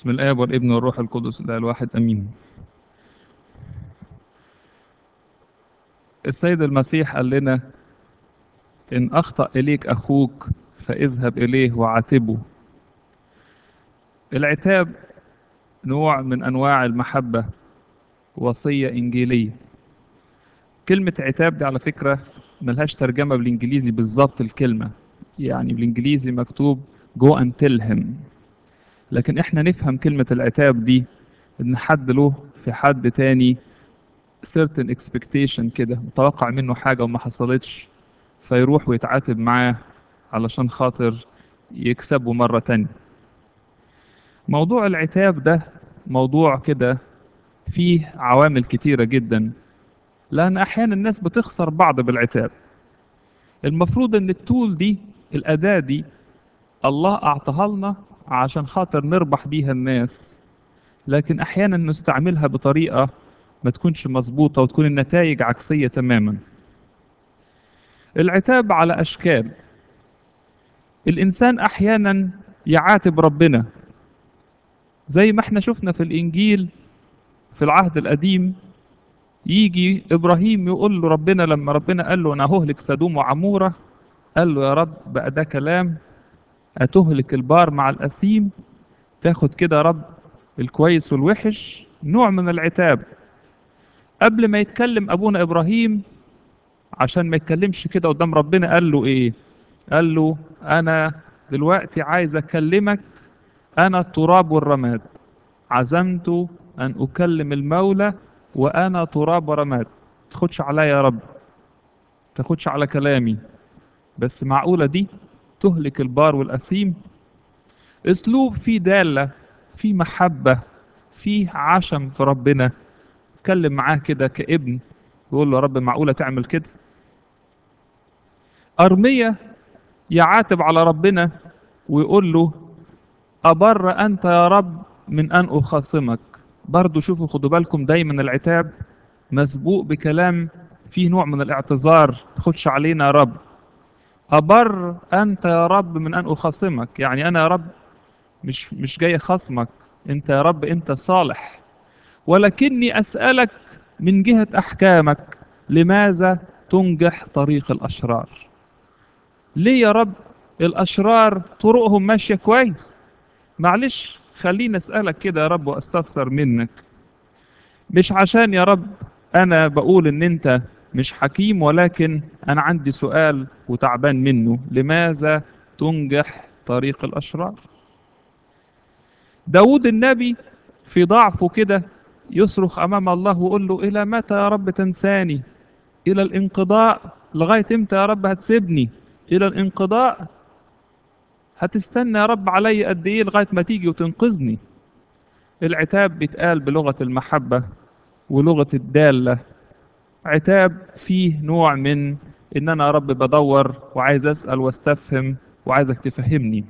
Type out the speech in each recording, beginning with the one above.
بسم الآب والابن والروح القدس الإله الواحد أمين السيد المسيح قال لنا إن أخطأ إليك أخوك فاذهب إليه وعاتبه العتاب نوع من أنواع المحبة وصية إنجيلية كلمة عتاب دي على فكرة ملهاش ترجمة بالإنجليزي بالظبط الكلمة يعني بالإنجليزي مكتوب go and tell him لكن إحنا نفهم كلمة العتاب دي إن حد له في حد تاني certain expectation كده متوقع منه حاجة وما حصلتش فيروح ويتعاتب معاه علشان خاطر يكسبه مرة تانية موضوع العتاب ده موضوع كده فيه عوامل كتيرة جدا لأن أحيانا الناس بتخسر بعض بالعتاب المفروض إن التول دي الأداة دي الله أعطاها لنا عشان خاطر نربح بيها الناس لكن أحيانا نستعملها بطريقة ما تكونش مظبوطة وتكون النتائج عكسية تماما العتاب على أشكال الإنسان أحيانا يعاتب ربنا زي ما احنا شفنا في الإنجيل في العهد القديم يجي إبراهيم يقول له ربنا لما ربنا قال له أنا ههلك سدوم وعمورة قال له يا رب بقى ده كلام أتهلك البار مع الأثيم تاخد كده يا رب الكويس والوحش نوع من العتاب قبل ما يتكلم أبونا إبراهيم عشان ما يتكلمش كده قدام ربنا قال له إيه قال له أنا دلوقتي عايز أكلمك أنا التراب والرماد عزمت أن أكلم المولى وأنا تراب ورماد تاخدش عليا يا رب تاخدش على كلامي بس معقولة دي تهلك البار والأثيم أسلوب فيه دالة فيه محبة فيه عشم في ربنا اتكلم معاه كده كابن يقول له يا رب معقولة تعمل كده أرمية يعاتب على ربنا ويقول له أبر أنت يا رب من أن أخاصمك برضو شوفوا خدوا بالكم دايما العتاب مسبوق بكلام فيه نوع من الاعتذار تخدش علينا يا رب أبر أنت يا رب من أن أخاصمك يعني أنا يا رب مش مش جاي خصمك أنت يا رب أنت صالح ولكني أسألك من جهة أحكامك لماذا تنجح طريق الأشرار ليه يا رب الأشرار طرقهم ماشية كويس معلش خليني أسألك كده يا رب وأستفسر منك مش عشان يا رب أنا بقول إن أنت مش حكيم ولكن أنا عندي سؤال وتعبان منه لماذا تنجح طريق الأشرار داود النبي في ضعفه كده يصرخ أمام الله ويقول له إلى متى يا رب تنساني إلى الانقضاء لغاية إمتى يا رب هتسيبني إلى الانقضاء هتستنى يا رب علي قد إيه لغاية ما تيجي وتنقذني العتاب بيتقال بلغة المحبة ولغة الدالة عتاب فيه نوع من إن أنا يا رب بدور وعايز أسأل واستفهم وعايزك تفهمني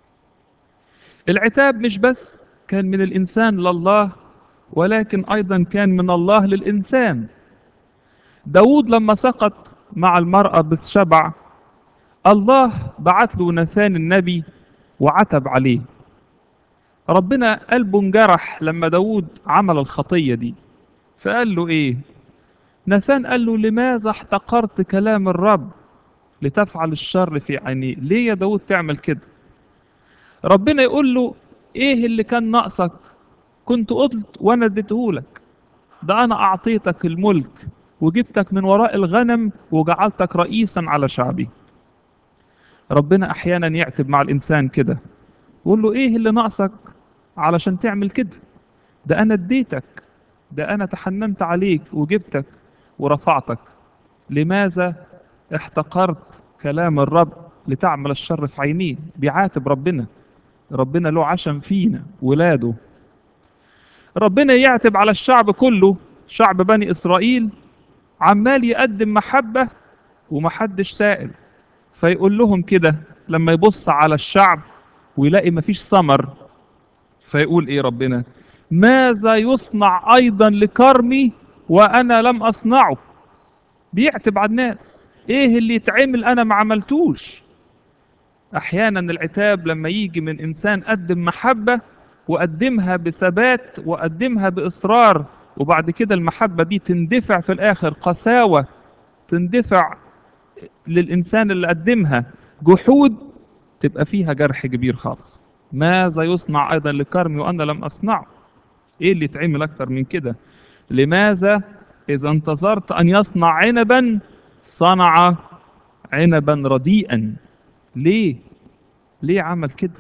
العتاب مش بس كان من الإنسان لله ولكن أيضا كان من الله للإنسان داود لما سقط مع المرأة بالشبع الله بعت له نثان النبي وعتب عليه ربنا قلبه انجرح لما داود عمل الخطية دي فقال له ايه نثان قال له لماذا احتقرت كلام الرب لتفعل الشر في عينيه ليه يا داود تعمل كده ربنا يقول له ايه اللي كان ناقصك كنت قلت وانا اديتهولك ده انا اعطيتك الملك وجبتك من وراء الغنم وجعلتك رئيسا على شعبي ربنا احيانا يعتب مع الانسان كده يقول له ايه اللي ناقصك علشان تعمل كده ده انا اديتك ده انا تحننت عليك وجبتك ورفعتك لماذا احتقرت كلام الرب لتعمل الشر في عينيه بيعاتب ربنا ربنا له عشم فينا ولاده ربنا يعتب على الشعب كله شعب بني إسرائيل عمال يقدم محبة ومحدش سائل فيقول لهم كده لما يبص على الشعب ويلاقي مفيش ثمر فيقول ايه ربنا ماذا يصنع ايضا لكرمي وانا لم اصنعه بيعتب على الناس ايه اللي يتعمل انا ما عملتوش احيانا العتاب لما يجي من انسان قدم محبه وقدمها بثبات وقدمها باصرار وبعد كده المحبه دي تندفع في الاخر قساوه تندفع للانسان اللي قدمها جحود تبقى فيها جرح كبير خالص ماذا يصنع ايضا لكرمي وانا لم اصنعه ايه اللي يتعمل اكتر من كده لماذا اذا انتظرت ان يصنع عنبا صنع عنبا رديئا ليه ليه عمل كده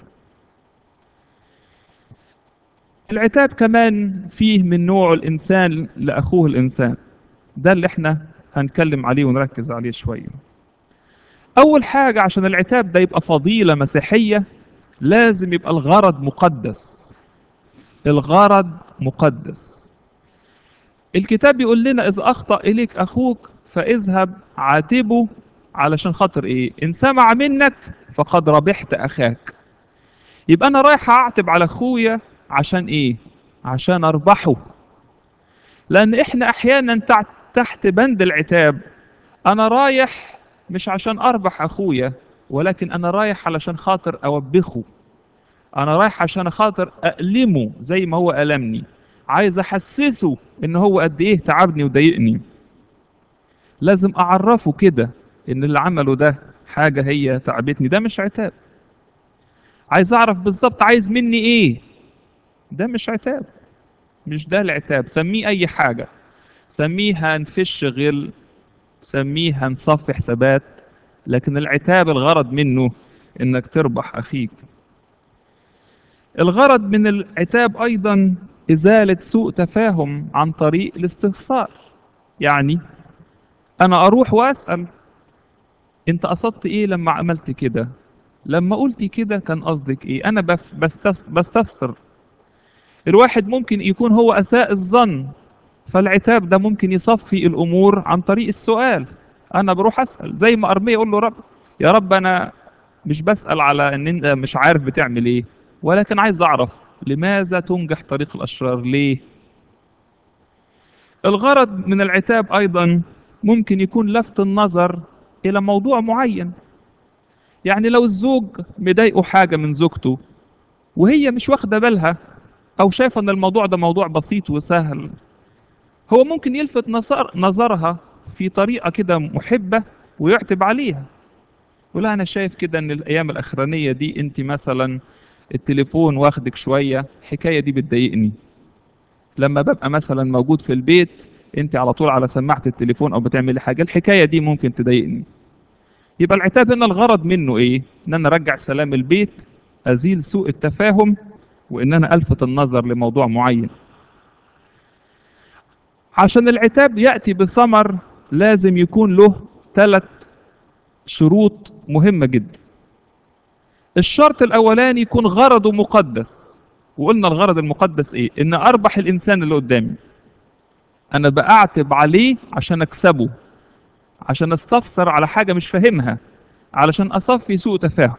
العتاب كمان فيه من نوع الانسان لاخوه الانسان ده اللي احنا هنتكلم عليه ونركز عليه شويه اول حاجه عشان العتاب ده يبقى فضيله مسيحيه لازم يبقى الغرض مقدس الغرض مقدس الكتاب بيقول لنا اذا اخطا اليك اخوك فاذهب عاتبه علشان خاطر ايه ان سمع منك فقد ربحت اخاك يبقى انا رايح اعتب على اخويا عشان ايه عشان اربحه لان احنا احيانا تحت بند العتاب انا رايح مش عشان اربح اخويا ولكن انا رايح علشان خاطر اوبخه انا رايح عشان خاطر أألمه زي ما هو ألمني عايز احسسه ان هو قد ايه تعبني وضايقني لازم اعرفه كده ان اللي عمله ده حاجة هي تعبتني ده مش عتاب عايز اعرف بالظبط عايز مني ايه ده مش عتاب مش ده العتاب سميه اي حاجة سميه هنفش غل سميه هنصفي حسابات لكن العتاب الغرض منه انك تربح اخيك الغرض من العتاب ايضا ازالة سوء تفاهم عن طريق الاستفسار يعني انا اروح واسأل انت قصدت ايه لما عملت كده لما قلت كده كان قصدك ايه انا بف بستس بستفسر الواحد ممكن يكون هو اساء الظن فالعتاب ده ممكن يصفي الامور عن طريق السؤال انا بروح اسال زي ما ارميه اقول له رب يا رب انا مش بسال على ان انت مش عارف بتعمل ايه ولكن عايز اعرف لماذا تنجح طريق الاشرار ليه الغرض من العتاب ايضا ممكن يكون لفت النظر الى موضوع معين يعني لو الزوج مضايقه حاجه من زوجته وهي مش واخده بالها او شايفه ان الموضوع ده موضوع بسيط وسهل هو ممكن يلفت نظر نظرها في طريقه كده محبه ويعتب عليها يقول انا شايف كده ان الايام الاخرانيه دي انت مثلا التليفون واخدك شويه الحكايه دي بتضايقني لما ببقى مثلا موجود في البيت انت على طول على سماعه التليفون او بتعملي حاجه الحكايه دي ممكن تضايقني يبقى العتاب هنا الغرض منه ايه ان انا ارجع سلام البيت ازيل سوء التفاهم وان انا الفت النظر لموضوع معين عشان العتاب ياتي بثمر لازم يكون له ثلاث شروط مهمه جدا الشرط الاولاني يكون غرضه مقدس وقلنا الغرض المقدس ايه ان اربح الانسان اللي قدامي انا بعتب عليه عشان اكسبه عشان استفسر على حاجه مش فاهمها علشان اصفي سوء تفاهم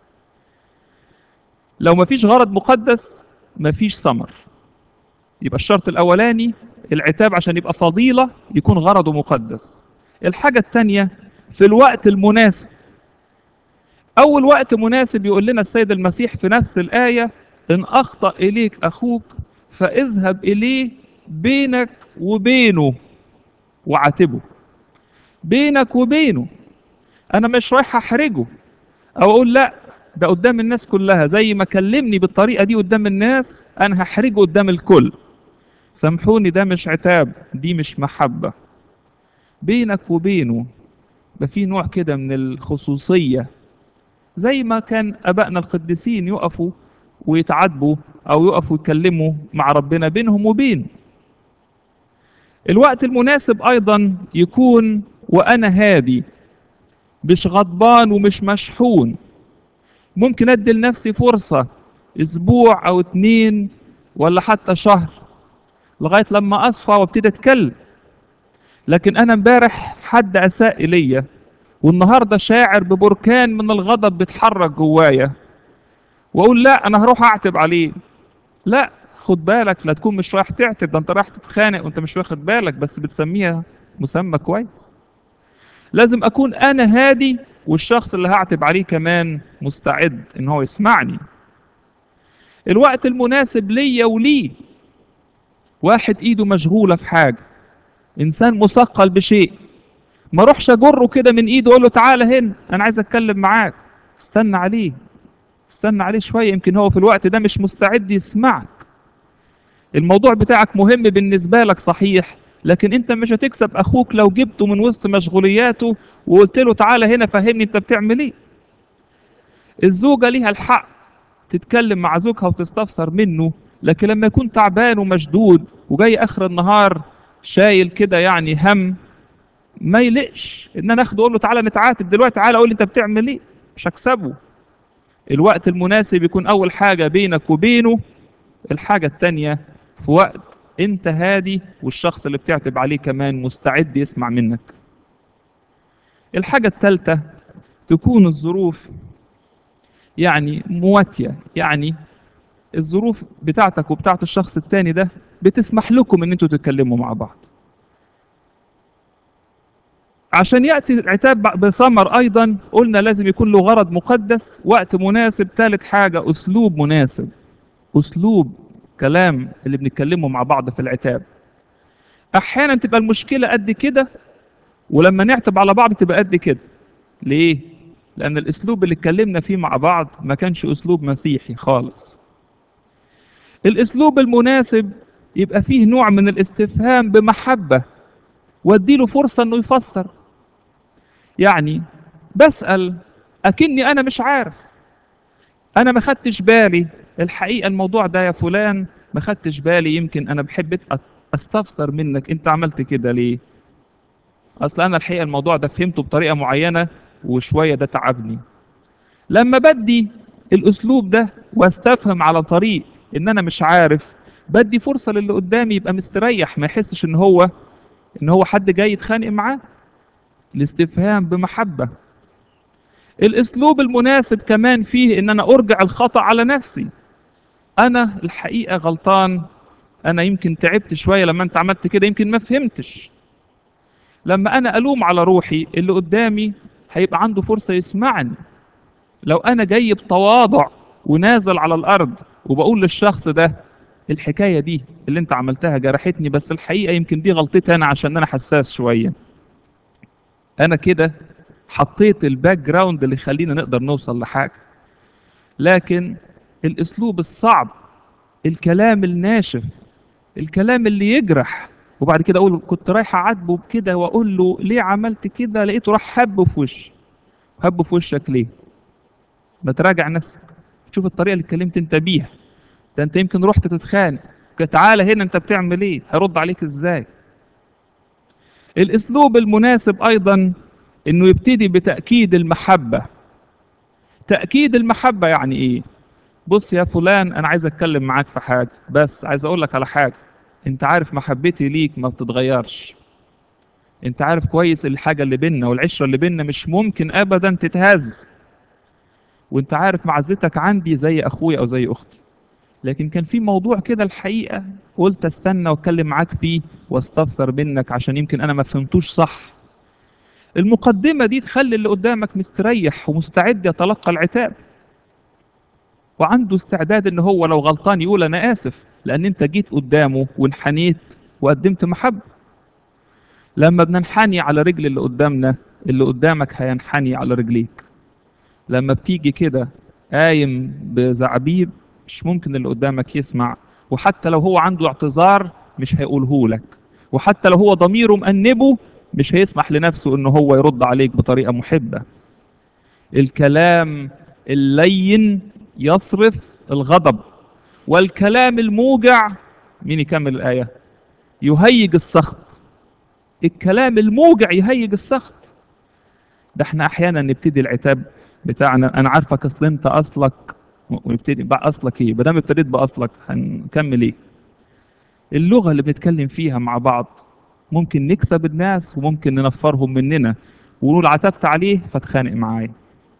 لو مفيش غرض مقدس مفيش ثمر يبقى الشرط الاولاني العتاب عشان يبقى فضيله يكون غرضه مقدس الحاجه الثانيه في الوقت المناسب اول وقت مناسب يقول لنا السيد المسيح في نفس الايه ان اخطا اليك اخوك فاذهب اليه بينك وبينه وعاتبه بينك وبينه انا مش رايح احرجه او اقول لا ده قدام الناس كلها زي ما كلمني بالطريقه دي قدام الناس انا هحرجه قدام الكل سامحوني ده مش عتاب دي مش محبه بينك وبينه يبقى في نوع كده من الخصوصيه زي ما كان ابائنا القديسين يقفوا ويتعاتبوا او يقفوا يتكلموا مع ربنا بينهم وبين الوقت المناسب ايضا يكون وانا هادي مش غضبان ومش مشحون ممكن ادي لنفسي فرصة اسبوع او اتنين ولا حتى شهر لغاية لما اصفى وابتدي اتكلم لكن انا امبارح حد اساء الي والنهاردة شاعر ببركان من الغضب بيتحرك جوايا واقول لا انا هروح اعتب عليه لا خد بالك لا تكون مش رايح تعتب ده انت رايح تتخانق وانت مش واخد بالك بس بتسميها مسمى كويس لازم اكون انا هادي والشخص اللي هعتب عليه كمان مستعد ان هو يسمعني الوقت المناسب ليا وليه واحد ايده مشغولة في حاجة انسان مثقل بشيء ما اروحش اجره كده من ايده اقول له تعالى هنا انا عايز اتكلم معاك استنى عليه استنى عليه شوية يمكن هو في الوقت ده مش مستعد يسمعك الموضوع بتاعك مهم بالنسبة لك صحيح لكن انت مش هتكسب اخوك لو جبته من وسط مشغولياته وقلت له تعالى هنا فهمني انت بتعمل ايه الزوجة ليها الحق تتكلم مع زوجها وتستفسر منه لكن لما يكون تعبان ومشدود وجاي اخر النهار شايل كده يعني هم ما يلقش ان انا اخده اقول له تعالى نتعاتب دلوقتي تعالى قول لي انت بتعمل ايه مش هكسبه الوقت المناسب يكون اول حاجة بينك وبينه الحاجة التانية في وقت انت هادي والشخص اللي بتعتب عليه كمان مستعد يسمع منك الحاجة التالتة تكون الظروف يعني مواتية يعني الظروف بتاعتك وبتاعت الشخص التاني ده بتسمح لكم ان انتوا تتكلموا مع بعض عشان يأتي العتاب بثمر أيضا قلنا لازم يكون له غرض مقدس وقت مناسب ثالث حاجة أسلوب مناسب أسلوب كلام اللي بنتكلمه مع بعض في العتاب أحيانا تبقى المشكلة قد كده ولما نعتب على بعض تبقى قد كده ليه؟ لأن الأسلوب اللي اتكلمنا فيه مع بعض ما كانش أسلوب مسيحي خالص الأسلوب المناسب يبقى فيه نوع من الاستفهام بمحبة واديله فرصة انه يفسر يعني بسأل أكني أنا مش عارف أنا ما خدتش بالي الحقيقة الموضوع ده يا فلان ما خدتش بالي يمكن أنا بحب أستفسر منك أنت عملت كده ليه أصل أنا الحقيقة الموضوع ده فهمته بطريقة معينة وشوية ده تعبني لما بدي الأسلوب ده واستفهم على طريق إن أنا مش عارف بدي فرصة للي قدامي يبقى مستريح ما يحسش إن هو إن هو حد جاي يتخانق معاه الاستفهام بمحبة الاسلوب المناسب كمان فيه ان انا ارجع الخطأ على نفسي انا الحقيقة غلطان انا يمكن تعبت شوية لما انت عملت كده يمكن ما فهمتش لما انا الوم على روحي اللي قدامي هيبقى عنده فرصة يسمعني لو انا جاي بتواضع ونازل على الارض وبقول للشخص ده الحكاية دي اللي انت عملتها جرحتني بس الحقيقة يمكن دي غلطتي انا عشان انا حساس شوية انا كده حطيت الباك جراوند اللي يخلينا نقدر نوصل لحاجه لكن الاسلوب الصعب الكلام الناشف الكلام اللي يجرح وبعد كده اقول كنت رايح اعاتبه بكده واقول له ليه عملت كده لقيته راح هب في وشي هب في وشك ليه ما تراجع نفسك شوف الطريقه اللي اتكلمت انت بيها ده انت يمكن رحت تتخانق تعالى هنا انت بتعمل ايه هرد عليك ازاي الاسلوب المناسب ايضا انه يبتدي بتاكيد المحبه تاكيد المحبه يعني ايه بص يا فلان انا عايز اتكلم معاك في حاجه بس عايز اقول لك على حاجه انت عارف محبتي ليك ما بتتغيرش انت عارف كويس الحاجه اللي بينا والعشره اللي بينا مش ممكن ابدا تتهز وانت عارف معزتك عندي زي اخويا او زي اختي لكن كان في موضوع كده الحقيقه قلت استنى واتكلم معاك فيه واستفسر منك عشان يمكن انا ما فهمتوش صح المقدمه دي تخلي اللي قدامك مستريح ومستعد يتلقى العتاب وعنده استعداد ان هو لو غلطان يقول انا اسف لان انت جيت قدامه وانحنيت وقدمت محبه لما بننحني على رجل اللي قدامنا اللي قدامك هينحني على رجليك لما بتيجي كده قايم بزعبيب مش ممكن اللي قدامك يسمع وحتى لو هو عنده اعتذار مش هيقوله لك وحتى لو هو ضميره مأنبه مش هيسمح لنفسه ان هو يرد عليك بطريقة محبة الكلام اللين يصرف الغضب والكلام الموجع مين يكمل الآية يهيج السخط الكلام الموجع يهيج السخط ده احنا احيانا نبتدي العتاب بتاعنا انا عارفك اصل انت اصلك ونبتدي بقى اصلك ايه بدل ابتديت باصلك هنكمل ايه اللغه اللي بنتكلم فيها مع بعض ممكن نكسب الناس وممكن ننفرهم مننا ونقول عتبت عليه فاتخانق معايا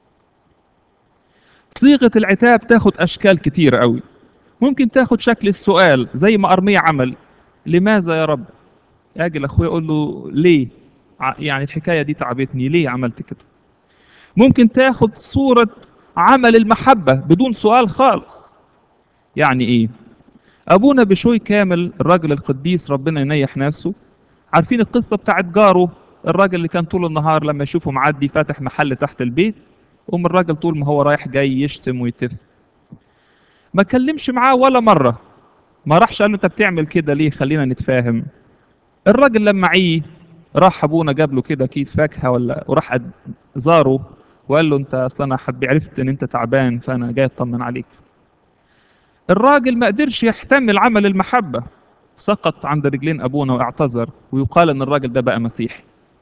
صيغه العتاب تاخد اشكال كتير قوي ممكن تاخد شكل السؤال زي ما ارميه عمل لماذا يا رب اجي لاخويا اقول له ليه يعني الحكايه دي تعبتني ليه عملت كده ممكن تاخد صوره عمل المحبة بدون سؤال خالص يعني ايه ابونا بشوي كامل الراجل القديس ربنا ينيح نفسه عارفين القصه بتاعت جاره الراجل اللي كان طول النهار لما يشوفه معدي فاتح محل تحت البيت قوم الراجل طول ما هو رايح جاي يشتم ويتف ما كلمش معاه ولا مره ما راحش قال له انت بتعمل كده ليه خلينا نتفاهم الراجل لما عيه راح ابونا جاب له كده كيس فاكهه ولا وراح أد- زاره وقال له انت اصلا انا حب عرفت ان انت تعبان فانا جاي اطمن عليك الراجل ما قدرش يحتمل عمل المحبه سقط عند رجلين ابونا واعتذر ويقال ان الراجل ده بقى مسيحي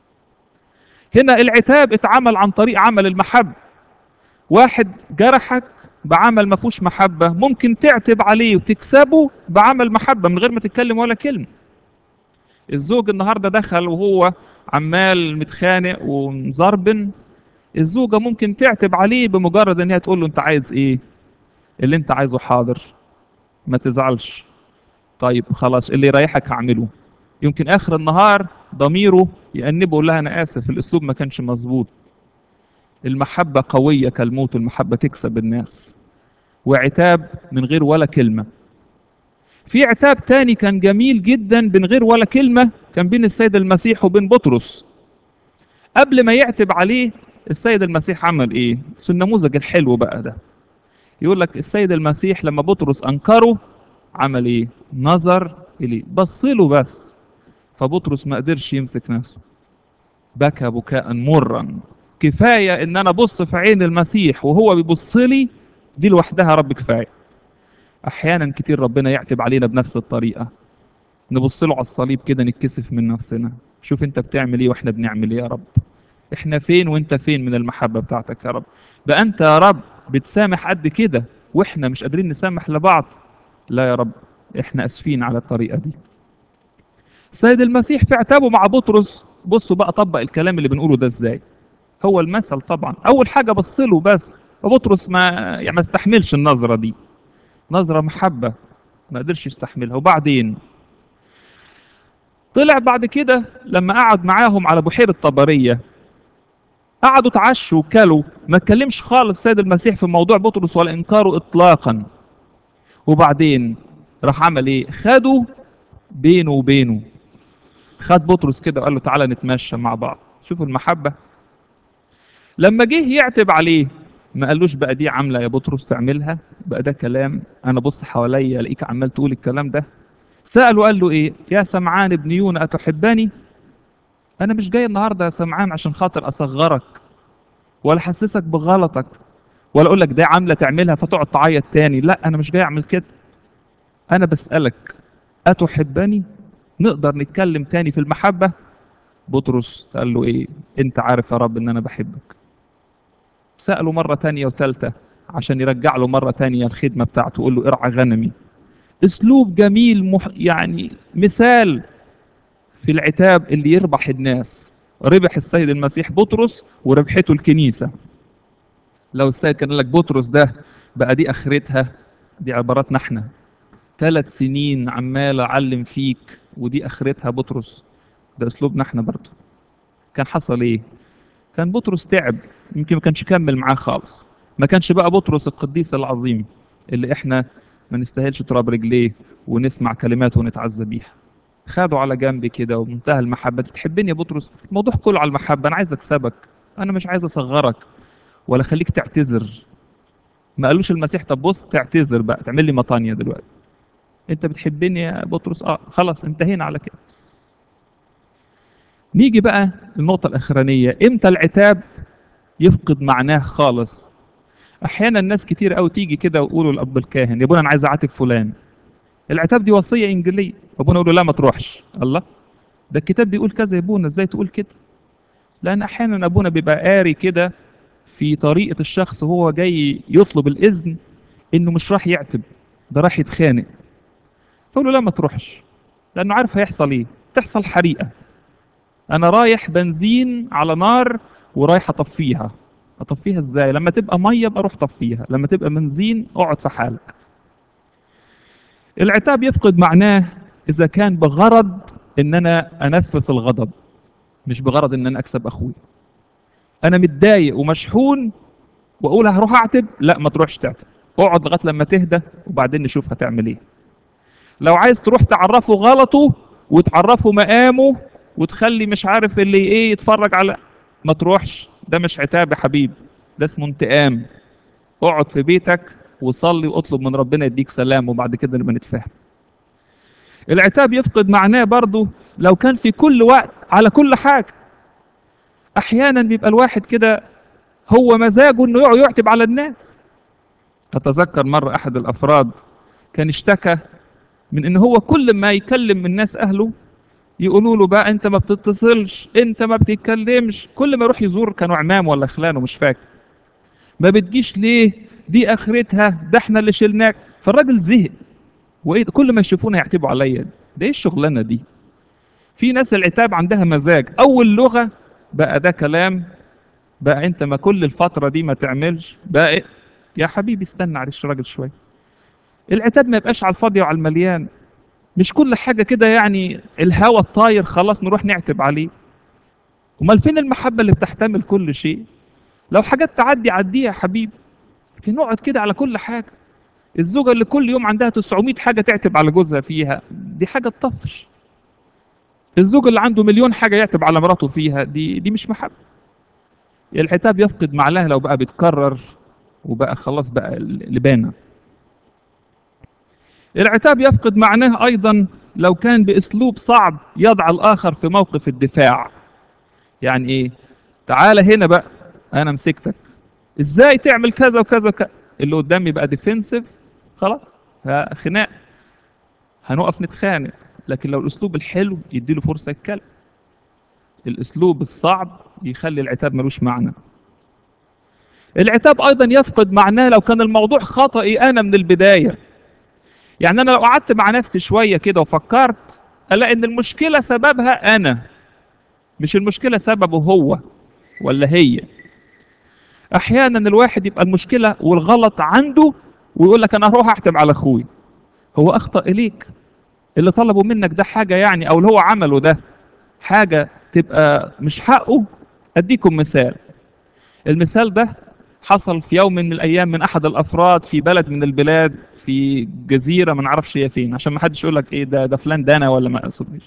هنا العتاب اتعمل عن طريق عمل المحبه واحد جرحك بعمل ما فيهوش محبه ممكن تعتب عليه وتكسبه بعمل محبه من غير ما تتكلم ولا كلمه الزوج النهارده دخل وهو عمال متخانق ومزربن الزوجه ممكن تعتب عليه بمجرد ان هي تقول له انت عايز ايه اللي انت عايزه حاضر ما تزعلش طيب خلاص اللي يريحك هعمله يمكن اخر النهار ضميره يأنبه يقول لها انا اسف الاسلوب ما كانش مظبوط المحبه قويه كالموت المحبه تكسب الناس وعتاب من غير ولا كلمه في عتاب تاني كان جميل جدا من غير ولا كلمة كان بين السيد المسيح وبين بطرس قبل ما يعتب عليه السيد المسيح عمل ايه بس النموذج الحلو بقى ده يقول لك السيد المسيح لما بطرس انكره عمل ايه نظر اليه بص له بس فبطرس ما قدرش يمسك نفسه بكى بكاء مرا كفايه ان انا ابص في عين المسيح وهو بيبص لي دي لوحدها رب كفايه احيانا كتير ربنا يعتب علينا بنفس الطريقه نبص له على الصليب كده نتكسف من نفسنا شوف انت بتعمل ايه واحنا بنعمل ايه يا رب احنا فين وانت فين من المحبه بتاعتك يا رب بقى انت يا رب بتسامح قد كده واحنا مش قادرين نسامح لبعض لا يا رب احنا اسفين على الطريقه دي السيد المسيح في عتابه مع بطرس بصوا بقى طبق الكلام اللي بنقوله ده ازاي هو المثل طبعا اول حاجه بص له بس فبطرس ما يعني ما استحملش النظره دي نظرة محبة ما قدرش يستحملها وبعدين طلع بعد كده لما قعد معاهم على بحيرة طبرية قعدوا اتعشوا وكلوا ما اتكلمش خالص السيد المسيح في موضوع بطرس ولا انكاره اطلاقا وبعدين راح عمل ايه خده بينه وبينه خد بطرس كده وقال له تعالى نتمشى مع بعض شوفوا المحبة لما جه يعتب عليه ما قالوش بقى دي عامله يا بطرس تعملها بقى ده كلام انا بص حواليا الاقيك عمال تقول الكلام ده ساله قال له ايه يا سمعان ابن يونا اتحبني انا مش جاي النهارده يا سمعان عشان خاطر اصغرك ولا احسسك بغلطك ولا اقول لك ده عامله تعملها فتقعد تعيط تاني لا انا مش جاي اعمل كده انا بسالك اتحبني نقدر نتكلم تاني في المحبه بطرس قال له ايه انت عارف يا رب ان انا بحبك سأله مرة تانية وتالتة عشان يرجع له مرة تانية الخدمة بتاعته يقول له ارعى غنمي اسلوب جميل مح... يعني مثال في العتاب اللي يربح الناس ربح السيد المسيح بطرس وربحته الكنيسة لو السيد كان قال لك بطرس ده بقى دي اخرتها دي عباراتنا احنا ثلاث سنين عمال اعلم فيك ودي اخرتها بطرس ده اسلوبنا احنا برضه كان حصل ايه كان بطرس تعب يمكن ما كانش كمل معاه خالص ما كانش بقى بطرس القديس العظيم اللي احنا ما نستاهلش تراب رجليه ونسمع كلماته ونتعزى بيها خده على جنب كده ومنتهى المحبه تحبني يا بطرس الموضوع كله على المحبه انا عايز اكسبك انا مش عايز اصغرك ولا اخليك تعتذر ما قالوش المسيح طب بص تعتذر بقى تعمل لي مطانيه دلوقتي انت بتحبني يا بطرس اه خلاص انتهينا على كده نيجي بقى للنقطة الأخرانية إمتى العتاب يفقد معناه خالص أحيانا الناس كتير قوي تيجي كده ويقولوا لأب الكاهن يا ابونا أنا عايز أعاتب فلان العتاب دي وصية إنجيلية أبونا يقول له لا ما تروحش الله ده الكتاب بيقول كذا يا ابونا إزاي تقول كده لأن أحيانا أبونا بيبقى قاري كده في طريقة الشخص وهو جاي يطلب الإذن إنه مش راح يعتب ده راح يتخانق فقول له لا ما تروحش لأنه عارف هيحصل إيه تحصل حريقة انا رايح بنزين على نار ورايح اطفيها اطفيها ازاي لما تبقى ميه ابقى اروح طفيها لما تبقى بنزين اقعد في حالك العتاب يفقد معناه اذا كان بغرض ان انا انفس الغضب مش بغرض ان انا اكسب اخوي انا متضايق ومشحون واقول هروح اعتب لا ما تروحش تعتب اقعد لغايه لما تهدى وبعدين نشوف هتعمل ايه لو عايز تروح تعرفه غلطه وتعرفه مقامه وتخلي مش عارف اللي ايه يتفرج على ما تروحش ده مش عتاب يا حبيبي ده اسمه انتقام اقعد في بيتك وصلي واطلب من ربنا يديك سلام وبعد كده نبقى نتفاهم العتاب يفقد معناه برضه لو كان في كل وقت على كل حاجة احيانا بيبقى الواحد كده هو مزاجه انه يقعد يعتب على الناس اتذكر مرة احد الافراد كان اشتكى من ان هو كل ما يكلم من ناس اهله يقولوا له بقى انت ما بتتصلش انت ما بتتكلمش كل ما يروح يزور كانوا عمام ولا خلانه مش فاكر ما بتجيش ليه دي اخرتها ده احنا اللي شلناك فالراجل زهق وايه ده؟ كل ما يشوفونا يعتبوا عليا ده ايه الشغلانه دي في ناس العتاب عندها مزاج اول لغه بقى ده كلام بقى انت ما كل الفتره دي ما تعملش بقى إيه؟ يا حبيبي استنى معلش راجل شويه العتاب ما يبقاش على الفاضي وعلى المليان مش كل حاجه كده يعني الهوى الطاير خلاص نروح نعتب عليه امال فين المحبه اللي بتحتمل كل شيء لو حاجات تعدي عديها يا حبيبي لكن نقعد كده على كل حاجه الزوجه اللي كل يوم عندها 900 حاجه تعتب على جوزها فيها دي حاجه تطفش الزوج اللي عنده مليون حاجه يعتب على مراته فيها دي دي مش محبه العتاب يفقد معناه لو بقى بيتكرر وبقى خلاص بقى لبانه العتاب يفقد معناه ايضا لو كان باسلوب صعب يضع الاخر في موقف الدفاع يعني ايه تعال هنا بقى انا مسكتك ازاي تعمل كذا وكذا وكذا اللي قدامي بقى ديفنسيف خلاص ها- خناق هنقف نتخانق لكن لو الاسلوب الحلو يديله فرصه يتكلم الاسلوب الصعب يخلي العتاب ملوش معنى العتاب ايضا يفقد معناه لو كان الموضوع خطئي انا من البدايه يعني انا لو قعدت مع نفسي شويه كده وفكرت الاقي ان المشكله سببها انا مش المشكله سببه هو ولا هي احيانا الواحد يبقى المشكله والغلط عنده ويقول لك انا هروح احتم على اخوي هو اخطا اليك اللي طلبوا منك ده حاجه يعني او اللي هو عمله ده حاجه تبقى مش حقه اديكم مثال المثال ده حصل في يوم من الايام من احد الافراد في بلد من البلاد في جزيره ما نعرفش هي فين عشان ما حدش يقول لك ايه ده ده فلان ده انا ولا ما اقصدنيش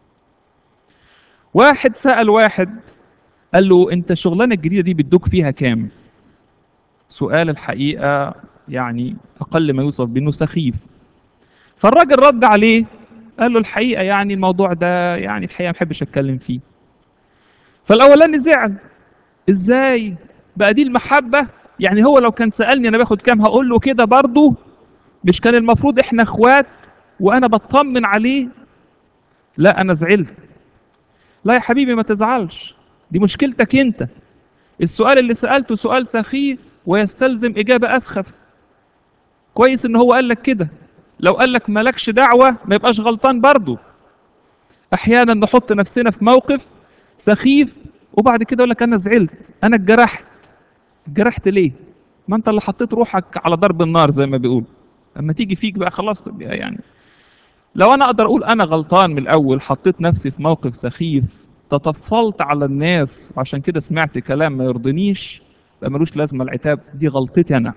واحد سال واحد قال له انت الشغلانه الجديده دي بتدوك فيها كام سؤال الحقيقه يعني اقل ما يوصف بانه سخيف فالراجل رد عليه قال له الحقيقه يعني الموضوع ده يعني الحقيقه ما بحبش اتكلم فيه فالاولاني زعل ازاي بقى دي المحبه يعني هو لو كان سالني انا باخد كام هقول له كده برضه مش كان المفروض احنا اخوات وانا بطمن عليه لا انا زعلت لا يا حبيبي ما تزعلش دي مشكلتك انت السؤال اللي سالته سؤال سخيف ويستلزم اجابه اسخف كويس ان هو قال لك كده لو قال لك مالكش دعوه ما يبقاش غلطان برضه احيانا نحط نفسنا في موقف سخيف وبعد كده يقول لك انا زعلت انا اتجرحت اتجرحت ليه ما انت اللي حطيت روحك على ضرب النار زي ما بيقول اما تيجي فيك بقى خلاص تبقى يعني لو انا اقدر اقول انا غلطان من الاول حطيت نفسي في موقف سخيف تطفلت على الناس وعشان كده سمعت كلام ما يرضنيش يبقى ملوش لازمه العتاب دي غلطتي انا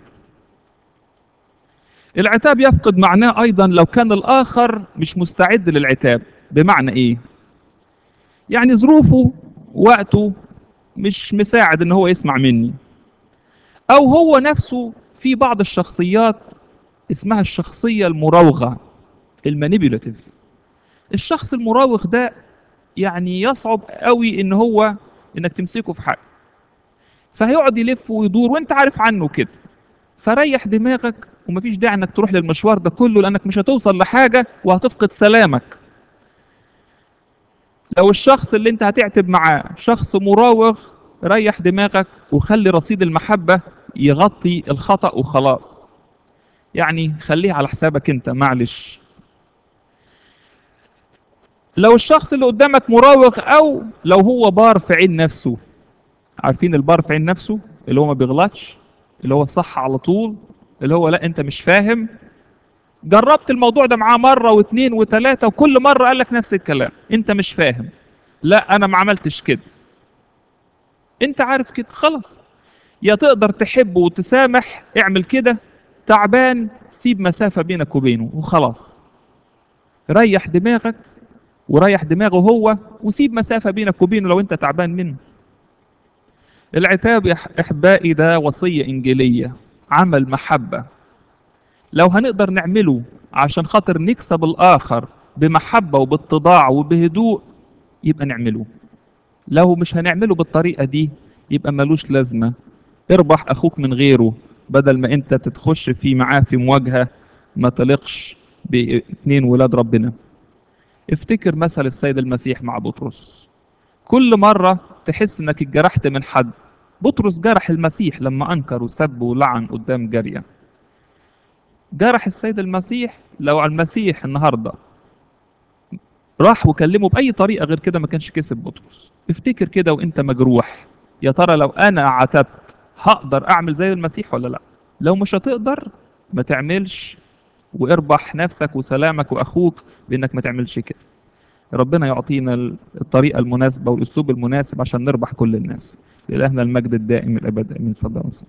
العتاب يفقد معناه ايضا لو كان الاخر مش مستعد للعتاب بمعنى ايه يعني ظروفه وقته مش مساعد ان هو يسمع مني او هو نفسه في بعض الشخصيات اسمها الشخصيه المراوغه المانيبيولاتيف الشخص المراوغ ده يعني يصعب قوي ان هو انك تمسكه في حاجه فهيقعد يلف ويدور وانت عارف عنه كده فريح دماغك ومفيش داعي انك تروح للمشوار ده كله لانك مش هتوصل لحاجه وهتفقد سلامك لو الشخص اللي انت هتعتب معاه شخص مراوغ ريح دماغك وخلي رصيد المحبه يغطي الخطا وخلاص يعني خليه على حسابك انت معلش لو الشخص اللي قدامك مراوغ او لو هو بار في عين نفسه عارفين البار في عين نفسه اللي هو ما بيغلطش اللي هو الصح على طول اللي هو لا انت مش فاهم جربت الموضوع ده معاه مره واثنين وثلاثه وكل مره قال لك نفس الكلام انت مش فاهم لا انا ما عملتش كده انت عارف كده خلاص يا تقدر تحب وتسامح اعمل كده تعبان سيب مسافة بينك وبينه وخلاص ريح دماغك وريح دماغه هو وسيب مسافة بينك وبينه لو انت تعبان منه العتاب يا احبائي ده وصية انجيلية عمل محبة لو هنقدر نعمله عشان خاطر نكسب الاخر بمحبة وباتضاع وبهدوء يبقى نعمله لو مش هنعمله بالطريقة دي يبقى ملوش لازمة اربح اخوك من غيره بدل ما انت تتخش في معاه في مواجهة ما تليقش باتنين ولاد ربنا افتكر مثل السيد المسيح مع بطرس كل مرة تحس انك اتجرحت من حد بطرس جرح المسيح لما انكر وسب ولعن قدام جارية جرح السيد المسيح لو على المسيح النهارده راح وكلمه بأي طريقة غير كده ما كانش كسب بطرس افتكر كده وانت مجروح يا ترى لو انا عتبت هقدر اعمل زي المسيح ولا لا لو مش هتقدر ما تعملش واربح نفسك وسلامك واخوك بانك ما تعملش كده ربنا يعطينا الطريقة المناسبة والاسلوب المناسب عشان نربح كل الناس لإلهنا المجد الدائم الابد امين اتفضل